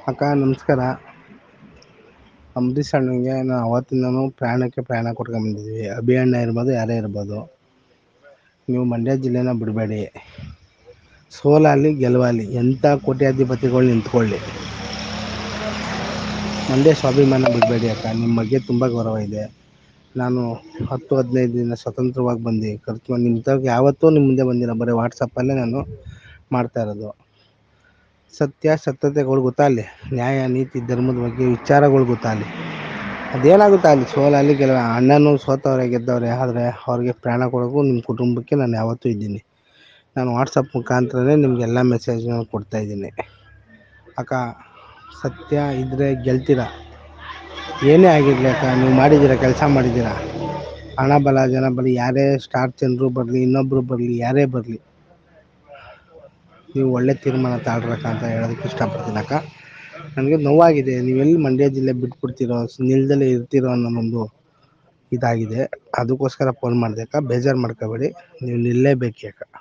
ಅಕ್ಕ ನಮಸ್ಕಾರ ಅಂಬರೀಷ್ ಅಣ್ಣಂಗೆ ನಾವು ಅವತ್ತಿಂದನೂ ಪ್ರಾಣಕ್ಕೆ ಪ್ರಾಣ ಕೊಟ್ಕೊಂಡ ಬಂದಿದ್ದೀವಿ ಅಭಿ ಅಣ್ಣ ಇರ್ಬೋದು ಯಾರೇ ಇರ್ಬೋದು ನೀವು ಮಂಡ್ಯ ಜಿಲ್ಲೆನ ಬಿಡಬೇಡಿ ಸೋಲಾಗಲಿ ಗೆಲುವಾಗಲಿ ಎಂಥ ಕೋಟ್ಯಾಧಿಪತಿಗಳು ನಿಂತ್ಕೊಳ್ಳಿ ಮಂಡ್ಯ ಸ್ವಾಭಿಮಾನ ಬಿಡಬೇಡಿ ಅಕ್ಕ ನಿಮ್ಮ ಬಗ್ಗೆ ತುಂಬ ಗೌರವ ಇದೆ ನಾನು ಹತ್ತು ಹದಿನೈದು ದಿನ ಸ್ವತಂತ್ರವಾಗಿ ಬಂದು ಖರ್ಚು ಮಾಡಿ ನಿಮ್ಮ ತನಕ ಯಾವತ್ತೂ ನಿಮ್ಮ ಮುಂದೆ ಬಂದಿಲ್ಲ ಬರೀ ವಾಟ್ಸಪ್ಪಲ್ಲೇ ನಾನು ಮಾಡ್ತಾ ಇರೋದು ಸತ್ಯಾಸತ್ಯತೆಗಳು ಗೊತ್ತಾಗಲಿ ನ್ಯಾಯ ನೀತಿ ಧರ್ಮದ ಬಗ್ಗೆ ವಿಚಾರಗಳು ಗೊತ್ತಾಗಲಿ ಅದೇನಾಗುತ್ತೆ ಅಲ್ಲಿ ಸೋಲಾಗಲಿ ಗೆಲುವು ಅಣ್ಣನೂ ಸೋತವ್ರೆ ಗೆದ್ದವ್ರೆ ಆದರೆ ಅವ್ರಿಗೆ ಪ್ರಾಣ ಕೊಡೋಕ್ಕೂ ನಿಮ್ಮ ಕುಟುಂಬಕ್ಕೆ ನಾನು ಯಾವತ್ತೂ ಇದ್ದೀನಿ ನಾನು ವಾಟ್ಸಪ್ ಮುಖಾಂತರನೇ ನಿಮಗೆಲ್ಲ ಮೆಸೇಜ್ನ ಕೊಡ್ತಾಯಿದ್ದೀನಿ ಅಕ್ಕ ಸತ್ಯ ಇದ್ದರೆ ಗೆಲ್ತೀರ ಏನೇ ಆಗಿರಲಿ ಅಕ್ಕ ನೀವು ಮಾಡಿದ್ದೀರ ಕೆಲಸ ಮಾಡಿದ್ದೀರ ಹಣ ಬಲ ಜನ ಬರಲಿ ಯಾರೇ ಸ್ಟಾರ್ ಚಂದ್ರು ಬರಲಿ ಇನ್ನೊಬ್ಬರು ಬರಲಿ ಯಾರೇ ಬರಲಿ ನೀವು ಒಳ್ಳೆ ತೀರ್ಮಾನ ತಾಳ್ರಕ್ಕ ಅಂತ ಹೇಳೋದಕ್ಕೆ ಇಷ್ಟಪಡ್ತೀನಿ ಅಕ್ಕ ನನಗೆ ನೋವಾಗಿದೆ ನೀವೆಲ್ಲಿ ಮಂಡ್ಯ ಜಿಲ್ಲೆ ಬಿಟ್ಬಿಡ್ತೀರೋ ನಿಲ್ದಲೇ ಇರ್ತೀರೋ ಅನ್ನೋ ಒಂದು ಇದಾಗಿದೆ ಅದಕ್ಕೋಸ್ಕರ ಫೋನ್ ಮಾಡಿದೆ ಅಕ್ಕ ಬೇಜಾರು ಮಾಡ್ಕೋಬೇಡಿ ನೀವು ನಿಲ್ಲೇಬೇಕು ಅಕ್ಕ